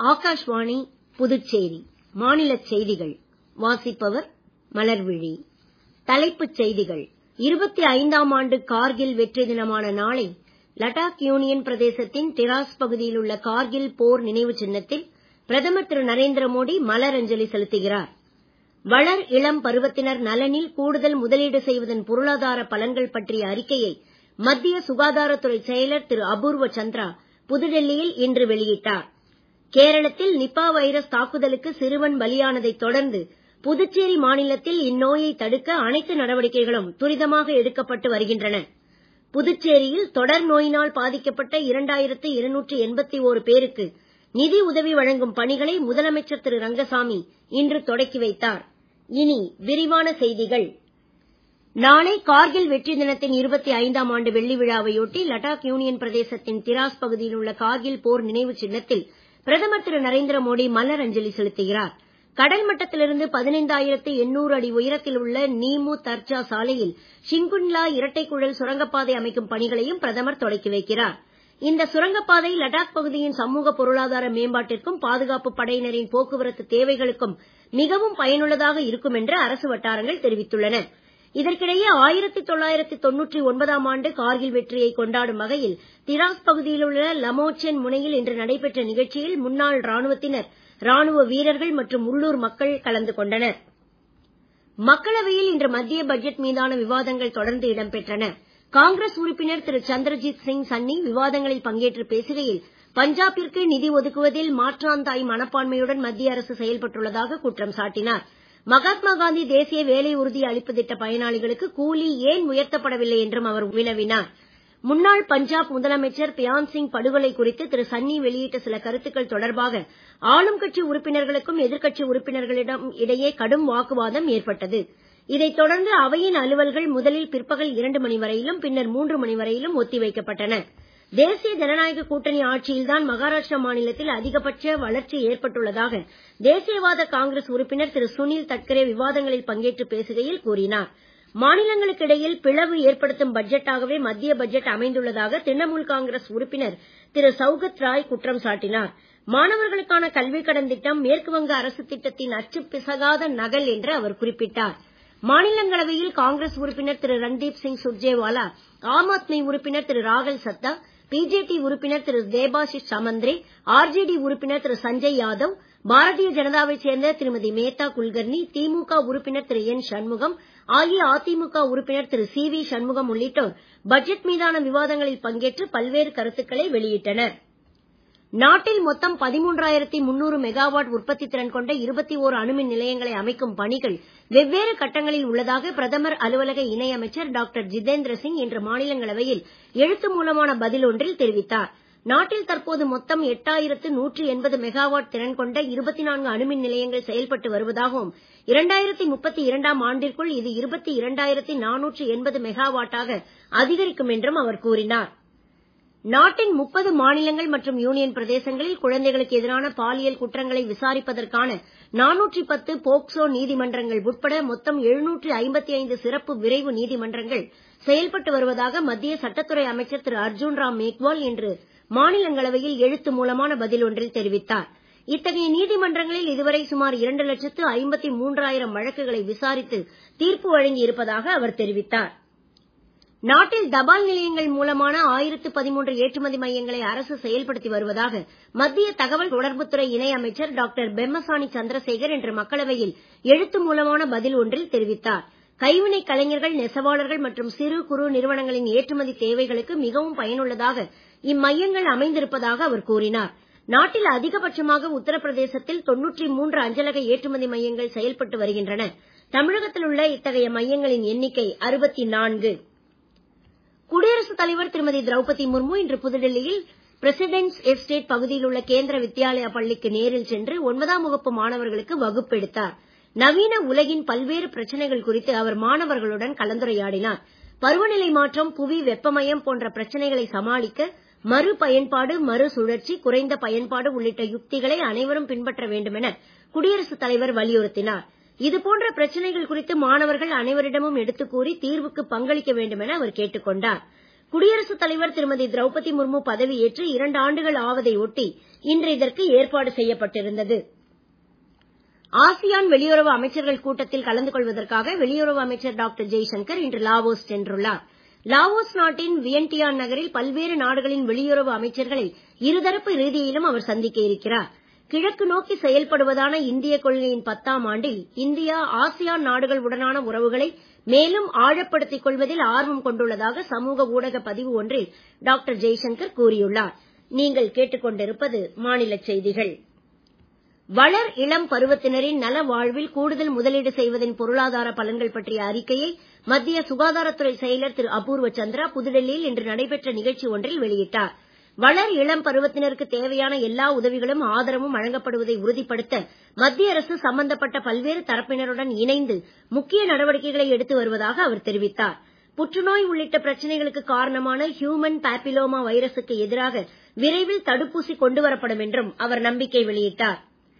ஆகாஷ்வாணி புதுச்சேரி மாநிலச் செய்திகள் வாசிப்பவர் மலர்விழி தலைப்புச் செய்திகள் இருபத்தி ஐந்தாம் ஆண்டு கார்கில் வெற்றி தினமான நாளை லடாக் யூனியன் பிரதேசத்தின் டிராஸ் பகுதியில் உள்ள கார்கில் போர் நினைவு சின்னத்தில் பிரதமர் திரு நரேந்திர மோடி மலர் அஞ்சலி செலுத்துகிறார் வளர் இளம் பருவத்தினர் நலனில் கூடுதல் முதலீடு செய்வதன் பொருளாதார பலன்கள் பற்றிய அறிக்கையை மத்திய சுகாதாரத்துறை செயலர் திரு அபூர்வ சந்திரா புதுடெல்லியில் இன்று வெளியிட்டார் கேரளத்தில் நிப்பா வைரஸ் தாக்குதலுக்கு சிறுவன் பலியானதைத் தொடர்ந்து புதுச்சேரி மாநிலத்தில் இந்நோயை தடுக்க அனைத்து நடவடிக்கைகளும் துரிதமாக எடுக்கப்பட்டு வருகின்றன புதுச்சேரியில் தொடர் நோயினால் பாதிக்கப்பட்ட இரண்டாயிரத்து இருநூற்று எண்பத்தி ஓரு பேருக்கு நிதி உதவி வழங்கும் பணிகளை முதலமைச்சர் திரு ரங்கசாமி இன்று தொடக்கி வைத்தார் இனி விரிவான செய்திகள் நாளை கார்கில் வெற்றி தினத்தின் இருபத்தி ஐந்தாம் ஆண்டு வெள்ளி விழாவையொட்டி லடாக் யூனியன் பிரதேசத்தின் திராஸ் பகுதியில் உள்ள கார்கில் போர் நினைவு சின்னத்தில் பிரதமர் திரு நரேந்திர மோடி மலர் அஞ்சலி செலுத்துகிறார் கடல் மட்டத்திலிருந்து பதினைந்தாயிரத்து எண்ணூறு அடி உயரத்தில் உள்ள நீமு தர்ஜா சாலையில் ஷிங்குன்லா இரட்டை குழல் சுரங்கப்பாதை அமைக்கும் பணிகளையும் பிரதமர் தொடக்கி வைக்கிறார் இந்த சுரங்கப்பாதை லடாக் பகுதியின் சமூக பொருளாதார மேம்பாட்டிற்கும் பாதுகாப்பு படையினரின் போக்குவரத்து தேவைகளுக்கும் மிகவும் பயனுள்ளதாக இருக்கும் என்று அரசு வட்டாரங்கள் தெரிவித்துள்ளன இதற்கிடையே ஆயிரத்தி தொள்ளாயிரத்தி தொன்னூற்றி ஒன்பதாம் ஆண்டு கார்கில் வெற்றியை கொண்டாடும் வகையில் திராஸ் பகுதியில் உள்ள லமோச்சன் முனையில் இன்று நடைபெற்ற நிகழ்ச்சியில் முன்னாள் ராணுவத்தினர் ராணுவ வீரர்கள் மற்றும் உள்ளூர் மக்கள் கலந்து கொண்டனர் மக்களவையில் இன்று மத்திய பட்ஜெட் மீதான விவாதங்கள் தொடர்ந்து இடம்பெற்றன காங்கிரஸ் உறுப்பினர் திரு சந்திரஜித் சிங் சன்னி விவாதங்களில் பங்கேற்று பேசுகையில் பஞ்சாபிற்கு நிதி ஒதுக்குவதில் மாற்றாந்தாய் மனப்பான்மையுடன் மத்திய அரசு செயல்பட்டுள்ளதாக குற்றம் சாட்டினார் மகாத்மா காந்தி தேசிய வேலை உறுதி அளிப்பு திட்ட பயனாளிகளுக்கு கூலி ஏன் உயர்த்தப்படவில்லை என்றும் அவர் வினவினார் முன்னாள் பஞ்சாப் முதலமைச்சர் பியான் சிங் படுகொலை குறித்து திரு சன்னி வெளியிட்ட சில கருத்துக்கள் தொடர்பாக ஆளும் கட்சி உறுப்பினர்களுக்கும் எதிர்க்கட்சி உறுப்பினர்களிடம் இடையே கடும் வாக்குவாதம் ஏற்பட்டது இதைத் தொடர்ந்து அவையின் அலுவல்கள் முதலில் பிற்பகல் இரண்டு மணி வரையிலும் பின்னர் மூன்று மணி வரையிலும் ஒத்தி வைக்கப்பட்டன தேசிய ஜனநாயக கூட்டணி ஆட்சியில்தான் மகாராஷ்டிரா மாநிலத்தில் அதிகபட்ச வளர்ச்சி ஏற்பட்டுள்ளதாக தேசியவாத காங்கிரஸ் உறுப்பினர் திரு சுனில் தட்கரே விவாதங்களில் பங்கேற்று பேசுகையில் கூறினார் மாநிலங்களுக்கு இடையில் பிளவு ஏற்படுத்தும் பட்ஜெட்டாகவே மத்திய பட்ஜெட் அமைந்துள்ளதாக திரிணாமுல் காங்கிரஸ் உறுப்பினர் திரு சௌகத் ராய் குற்றம் சாட்டினார் மாணவர்களுக்கான கல்விக் கடன் திட்டம் மேற்குவங்க அரசு திட்டத்தின் அச்சு பிசகாத நகல் என்று அவர் குறிப்பிட்டார் மாநிலங்களவையில் காங்கிரஸ் உறுப்பினர் திரு ரன்தீப் சிங் சுர்ஜேவாலா ஆம் ஆத்மி உறுப்பினர் திரு ராகல் சத்தா பிஜேபி உறுப்பினர் திரு தேபாஷிஷ் சமந்திரே ஆர்ஜேடி உறுப்பினர் திரு சஞ்சய் யாதவ் பாரதிய ஜனதாவைச் சேர்ந்த திருமதி மேத்தா குல்கர்னி திமுக உறுப்பினர் திரு என் சண்முகம் அஇஅதிமுக உறுப்பினர் திரு சி வி சண்முகம் உள்ளிட்டோர் பட்ஜெட் மீதான விவாதங்களில் பங்கேற்று பல்வேறு கருத்துக்களை வெளியிட்டனர் நாட்டில் மொத்தம் பதிமூன்றாயிரத்தி முன்னூறு மெகாவாட் உற்பத்தி திறன் கொண்ட இருபத்தி ஓரு அணுமின் நிலையங்களை அமைக்கும் பணிகள் வெவ்வேறு கட்டங்களில் உள்ளதாக பிரதமர் அலுவலக இணை அமைச்சர் டாக்டர் ஜிதேந்திர சிங் இன்று மாநிலங்களவையில் எழுத்து மூலமான பதில் ஒன்றில் தெரிவித்தார் நாட்டில் தற்போது மொத்தம் எட்டாயிரத்து நூற்று எண்பது மெகாவாட் திறன் கொண்ட இருபத்தி நான்கு அணுமின் நிலையங்கள் செயல்பட்டு வருவதாகவும் இரண்டாயிரத்தி முப்பத்தி இரண்டாம் ஆண்டிற்குள் இது இருபத்தி இரண்டாயிரத்தி நானூற்று எண்பது மெகாவாட்டாக அதிகரிக்கும் என்றும் அவர் கூறினார் நாட்டின் முப்பது மாநிலங்கள் மற்றும் யூனியன் பிரதேசங்களில் குழந்தைகளுக்கு எதிரான பாலியல் குற்றங்களை விசாரிப்பதற்கான நானூற்றி பத்து போக்சோ நீதிமன்றங்கள் உட்பட மொத்தம் எழுநூற்று ஐம்பத்தி ஐந்து சிறப்பு விரைவு நீதிமன்றங்கள் செயல்பட்டு வருவதாக மத்திய சட்டத்துறை அமைச்சர் திரு அர்ஜுன் ராம் மேக்வால் இன்று மாநிலங்களவையில் எழுத்து மூலமான பதில் ஒன்றில் தெரிவித்தார் இத்தகைய நீதிமன்றங்களில் இதுவரை சுமார் இரண்டு லட்சத்து ஐம்பத்தி மூன்றாயிரம் வழக்குகளை விசாரித்து தீர்ப்பு வழங்கி இருப்பதாக அவர் தெரிவித்தார் நாட்டில் தபால் நிலையங்கள் மூலமான ஆயிரத்து பதிமூன்று ஏற்றுமதி மையங்களை அரசு செயல்படுத்தி வருவதாக மத்திய தகவல் தொடர்புத்துறை இணை அமைச்சர் டாக்டர் பெம்மசானி சந்திரசேகர் இன்று மக்களவையில் எழுத்து மூலமான பதில் ஒன்றில் தெரிவித்தார் கைவினைக் கலைஞர்கள் நெசவாளர்கள் மற்றும் சிறு குறு நிறுவனங்களின் ஏற்றுமதி தேவைகளுக்கு மிகவும் பயனுள்ளதாக இம்மையங்கள் அமைந்திருப்பதாக அவர் கூறினார் நாட்டில் அதிகபட்சமாக உத்தரப்பிரதேசத்தில் தொன்னூற்றி மூன்று அஞ்சலக ஏற்றுமதி மையங்கள் செயல்பட்டு வருகின்றன தமிழகத்தில் உள்ள இத்தகைய மையங்களின் எண்ணிக்கை அறுபத்தி நான்கு குடியரசுத் தலைவர் திருமதி திரௌபதி முர்மு இன்று புதுடெல்லியில் பிரசிடென்ட்ஸ் எஸ்டேட் பகுதியில் உள்ள கேந்திர வித்யாலயா பள்ளிக்கு நேரில் சென்று ஒன்பதாம் வகுப்பு மாணவர்களுக்கு வகுப்பெடுத்தார் நவீன உலகின் பல்வேறு பிரச்சனைகள் குறித்து அவர் மாணவர்களுடன் கலந்துரையாடினார் பருவநிலை மாற்றம் புவி வெப்பமயம் போன்ற பிரச்சனைகளை சமாளிக்க மறு பயன்பாடு மறுசுழற்சி குறைந்த பயன்பாடு உள்ளிட்ட யுக்திகளை அனைவரும் பின்பற்ற வேண்டும் என குடியரசுத் தலைவர் வலியுறுத்தினார் இதுபோன்ற பிரச்சனைகள் குறித்து மாணவர்கள் அனைவரிடமும் எடுத்துக் கூறி தீர்வுக்கு பங்களிக்க வேண்டும் என அவர் கேட்டுக் கொண்டார் குடியரசுத் தலைவர் திருமதி திரௌபதி முர்மு பதவியேற்று இரண்டு ஆண்டுகள் ஆவதை ஒட்டி இன்று இதற்கு ஏற்பாடு செய்யப்பட்டிருந்தது ஆசியான் வெளியுறவு அமைச்சர்கள் கூட்டத்தில் கலந்து கொள்வதற்காக வெளியுறவு அமைச்சர் டாக்டர் ஜெய்சங்கர் இன்று லாவோஸ் சென்றுள்ளார் லாவோஸ் நாட்டின் வியன்டியான் நகரில் பல்வேறு நாடுகளின் வெளியுறவு அமைச்சர்களை இருதரப்பு ரீதியிலும் அவர் சந்திக்க இருக்கிறார் கிழக்கு நோக்கி செயல்படுவதான இந்திய கொள்கையின் பத்தாம் ஆண்டில் இந்தியா ஆசியான் நாடுகள் உடனான உறவுகளை மேலும் ஆழப்படுத்திக் கொள்வதில் ஆர்வம் கொண்டுள்ளதாக சமூக ஊடக பதிவு ஒன்றில் டாக்டர் ஜெய்சங்கர் கூறியுள்ளார் நீங்கள் கேட்டுக்கொண்டிருப்பது மாநில செய்திகள் வளர் இளம் பருவத்தினரின் நல வாழ்வில் கூடுதல் முதலீடு செய்வதின் பொருளாதார பலன்கள் பற்றிய அறிக்கையை மத்திய சுகாதாரத்துறை செயலர் திரு அபூர்வ சந்திரா புதுடெல்லியில் இன்று நடைபெற்ற நிகழ்ச்சி ஒன்றில் வெளியிட்டார் வளர் இளம் பருவத்தினருக்கு தேவையான எல்லா உதவிகளும் ஆதரவும் வழங்கப்படுவதை உறுதிப்படுத்த மத்திய அரசு சம்பந்தப்பட்ட பல்வேறு தரப்பினருடன் இணைந்து முக்கிய நடவடிக்கைகளை எடுத்து வருவதாக அவர் தெரிவித்தார் புற்றுநோய் உள்ளிட்ட பிரச்சனைகளுக்கு காரணமான ஹியூமன் பாப்பிலோமா வைரசுக்கு எதிராக விரைவில் தடுப்பூசி கொண்டுவரப்படும் என்றும் அவர் நம்பிக்கை வெளியிட்டார்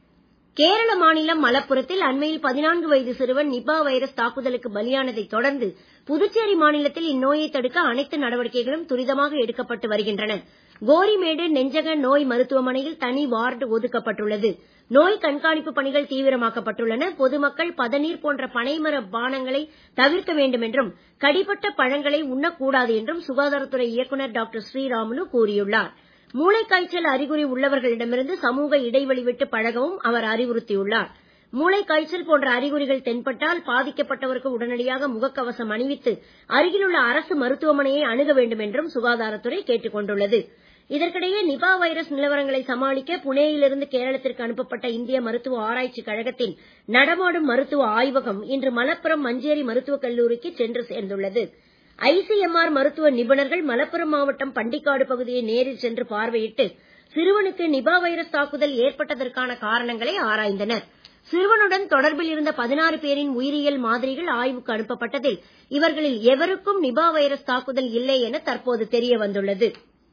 கேரள மாநிலம் மலப்புரத்தில் அண்மையில் பதினான்கு வயது சிறுவன் நிபா வைரஸ் தாக்குதலுக்கு பலியானதை தொடர்ந்து புதுச்சேரி மாநிலத்தில் இந்நோயை தடுக்க அனைத்து நடவடிக்கைகளும் துரிதமாக எடுக்கப்பட்டு வருகின்றன கோரிமேடு நெஞ்சக நோய் மருத்துவமனையில் தனி வார்டு ஒதுக்கப்பட்டுள்ளது நோய் கண்காணிப்பு பணிகள் தீவிரமாக்கப்பட்டுள்ளன பொதுமக்கள் பதநீர் போன்ற பனைமர பானங்களை தவிர்க்க வேண்டும் என்றும் கடிபட்ட பழங்களை உண்ணக்கூடாது என்றும் சுகாதாரத்துறை இயக்குநர் டாக்டர் ஸ்ரீராமுலு கூறியுள்ளார் மூளைக்காய்ச்சல் அறிகுறி உள்ளவர்களிடமிருந்து சமூக இடைவெளி விட்டு பழகவும் அவர் அறிவுறுத்தியுள்ளார் மூளைக்காய்ச்சல் போன்ற அறிகுறிகள் தென்பட்டால் பாதிக்கப்பட்டவருக்கு உடனடியாக முகக்கவசம் அணிவித்து அருகிலுள்ள அரசு மருத்துவமனையை அணுக வேண்டும் என்றும் சுகாதாரத்துறை கேட்டுக் கொண்டுள்ளது இதற்கிடையே நிபா வைரஸ் நிலவரங்களை சமாளிக்க புனேயிலிருந்து கேரளத்திற்கு அனுப்பப்பட்ட இந்திய மருத்துவ ஆராய்ச்சி கழகத்தின் நடமாடும் மருத்துவ ஆய்வகம் இன்று மலப்புரம் மஞ்சேரி மருத்துவக் கல்லூரிக்கு சென்று சேர்ந்துள்ளது ஐசிஎம்ஆர் மருத்துவ நிபுணர்கள் மலப்புரம் மாவட்டம் பண்டிக்காடு பகுதியை நேரில் சென்று பார்வையிட்டு சிறுவனுக்கு நிபா வைரஸ் தாக்குதல் ஏற்பட்டதற்கான காரணங்களை ஆராய்ந்தனர் சிறுவனுடன் தொடர்பில் இருந்த பதினாறு பேரின் உயிரியல் மாதிரிகள் ஆய்வுக்கு அனுப்பப்பட்டதில் இவர்களில் எவருக்கும் நிபா வைரஸ் தாக்குதல் இல்லை என தற்போது தெரிய வந்துள்ளது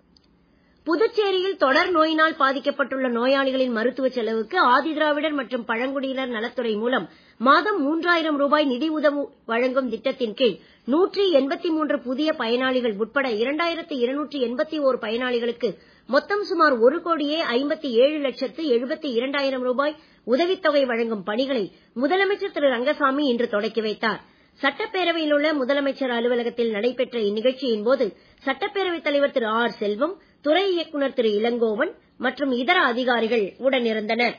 புதுச்சேரியில் தொடர் நோயினால் பாதிக்கப்பட்டுள்ள நோயாளிகளின் மருத்துவ செலவுக்கு ஆதிதிராவிடர் மற்றும் பழங்குடியினர் நலத்துறை மூலம் மாதம் மூன்றாயிரம் ரூபாய் நிதி உதவி வழங்கும் திட்டத்தின் கீழ் நூற்றி எண்பத்தி மூன்று புதிய பயனாளிகள் உட்பட இரண்டாயிரத்து இருநூற்றி எண்பத்தி ஓரு பயனாளிகளுக்கு மொத்தம் சுமார் ஒரு கோடியே ஐம்பத்தி ஏழு லட்சத்து எழுபத்தி இரண்டாயிரம் ரூபாய் உதவித்தொகை வழங்கும் பணிகளை முதலமைச்சர் திரு ரங்கசாமி இன்று தொடக்கி வைத்தார் சட்டப்பேரவையில் உள்ள முதலமைச்சர் அலுவலகத்தில் நடைபெற்ற இந்நிகழ்ச்சியின் போது சட்டப்பேரவைத் தலைவர் திரு ஆர் செல்வம் துறை இயக்குநர் திரு இளங்கோவன் மற்றும் இதர அதிகாரிகள் உடனிருந்தனர்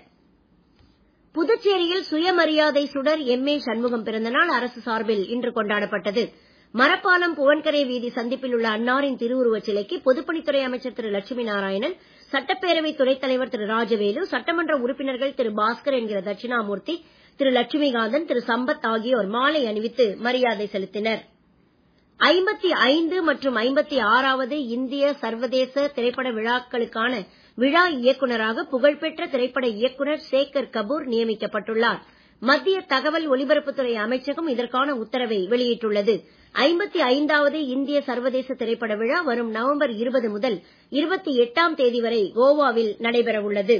புதுச்சேரியில் சுயமரியாதை சுடர் எம் ஏ சண்முகம் பிறந்தநாள் அரசு சார்பில் இன்று கொண்டாடப்பட்டது மரப்பாலம் புவன்கரை வீதி சந்திப்பில் உள்ள அன்னாரின் திருவுருவச் சிலைக்கு பொதுப்பணித்துறை அமைச்சர் திரு லட்சுமி நாராயணன் சட்டப்பேரவை துணைத் தலைவர் திரு ராஜவேலு சட்டமன்ற உறுப்பினர்கள் திரு பாஸ்கர் என்கிற தட்சிணாமூர்த்தி திரு லட்சுமிகாந்தன் திரு சம்பத் ஆகியோர் மாலை அணிவித்து மரியாதை செலுத்தினர் ஐம்பத்தி ஐந்து மற்றும் ஐம்பத்தி ஆறாவது இந்திய சர்வதேச திரைப்பட விழாக்களுக்கான விழா இயக்குநராக புகழ்பெற்ற திரைப்பட இயக்குநர் சேகர் கபூர் நியமிக்கப்பட்டுள்ளார் மத்திய தகவல் ஒலிபரப்புத்துறை அமைச்சகம் இதற்கான உத்தரவை வெளியிட்டுள்ளது ஐம்பத்தி ஐந்தாவது இந்திய சர்வதேச திரைப்பட விழா வரும் நவம்பர் இருபது முதல் இருபத்தி எட்டாம் தேதி வரை கோவாவில் நடைபெற உள்ளது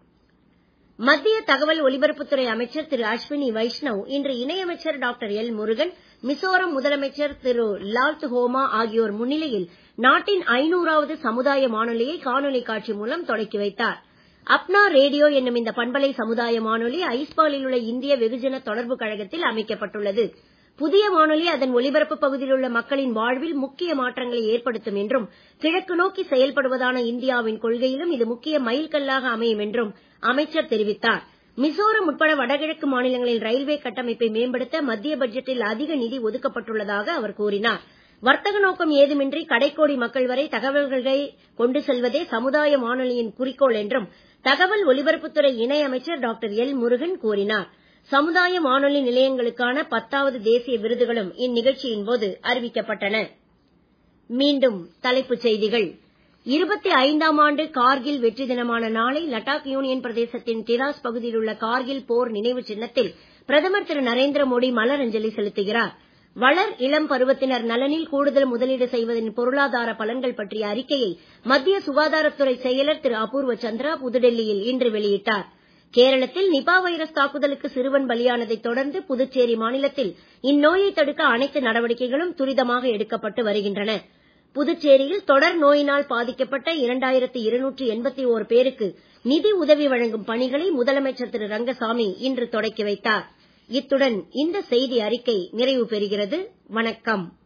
மத்திய தகவல் ஒலிபரப்புத்துறை அமைச்சர் திரு அஸ்வினி வைஷ்ணவ் இன்று இணையமைச்சர் டாக்டர் எல் முருகன் மிசோரம் முதலமைச்சர் திரு லால்த் ஹோமா ஆகியோர் முன்னிலையில் நாட்டின் ஐநூறாவது சமுதாய வானொலியை காணொலி காட்சி மூலம் தொடக்கி வைத்தார் அப்னா ரேடியோ என்னும் இந்த பண்பலை சமுதாய வானொலி ஐஸ்பாலில் உள்ள இந்திய வெகுஜன தொடர்பு கழகத்தில் அமைக்கப்பட்டுள்ளது புதிய வானொலி அதன் ஒலிபரப்பு பகுதியில் உள்ள மக்களின் வாழ்வில் முக்கிய மாற்றங்களை ஏற்படுத்தும் என்றும் கிழக்கு நோக்கி செயல்படுவதான இந்தியாவின் கொள்கையிலும் இது முக்கிய மைல்கல்லாக அமையும் என்றும் அமைச்சர் தெரிவித்தார் மிசோரம் உட்பட வடகிழக்கு மாநிலங்களில் ரயில்வே கட்டமைப்பை மேம்படுத்த மத்திய பட்ஜெட்டில் அதிக நிதி ஒதுக்கப்பட்டுள்ளதாக அவர் கூறினார் வர்த்தக நோக்கம் ஏதுமின்றி கடைக்கோடி மக்கள் வரை தகவல்களை கொண்டு செல்வதே சமுதாய வானொலியின் குறிக்கோள் என்றும் தகவல் ஒலிபரப்புத்துறை இணை அமைச்சர் டாக்டர் எல் முருகன் கூறினார் சமுதாய வானொலி நிலையங்களுக்கான பத்தாவது தேசிய விருதுகளும் இந்நிகழ்ச்சியின் போது அறிவிக்கப்பட்டன மீண்டும் தலைப்புச் செய்திகள் இருபத்தி ஐந்தாம் ஆண்டு கார்கில் வெற்றி தினமான நாளை லடாக் யூனியன் பிரதேசத்தின் டிராஸ் பகுதியில் உள்ள கார்கில் போர் நினைவு சின்னத்தில் பிரதமர் திரு நரேந்திர மோடி மலரஞ்சலி செலுத்துகிறார் வளர் இளம் பருவத்தினர் நலனில் கூடுதல் முதலீடு செய்வதன் பொருளாதார பலன்கள் பற்றிய அறிக்கையை மத்திய சுகாதாரத்துறை செயலர் திரு அபூர்வ சந்திரா புதுடெல்லியில் இன்று வெளியிட்டார் கேரளத்தில் நிபா வைரஸ் தாக்குதலுக்கு சிறுவன் பலியானதைத் தொடர்ந்து புதுச்சேரி மாநிலத்தில் இந்நோயை தடுக்க அனைத்து நடவடிக்கைகளும் துரிதமாக எடுக்கப்பட்டு வருகின்றன புதுச்சேரியில் தொடர் நோயினால் பாதிக்கப்பட்ட இரண்டாயிரத்து இருநூற்று எண்பத்தி ஓரு பேருக்கு நிதி உதவி வழங்கும் பணிகளை முதலமைச்சர் திரு ரங்கசாமி இன்று தொடக்கி வைத்தார் இத்துடன் இந்த செய்தி அறிக்கை நிறைவு பெறுகிறது வணக்கம்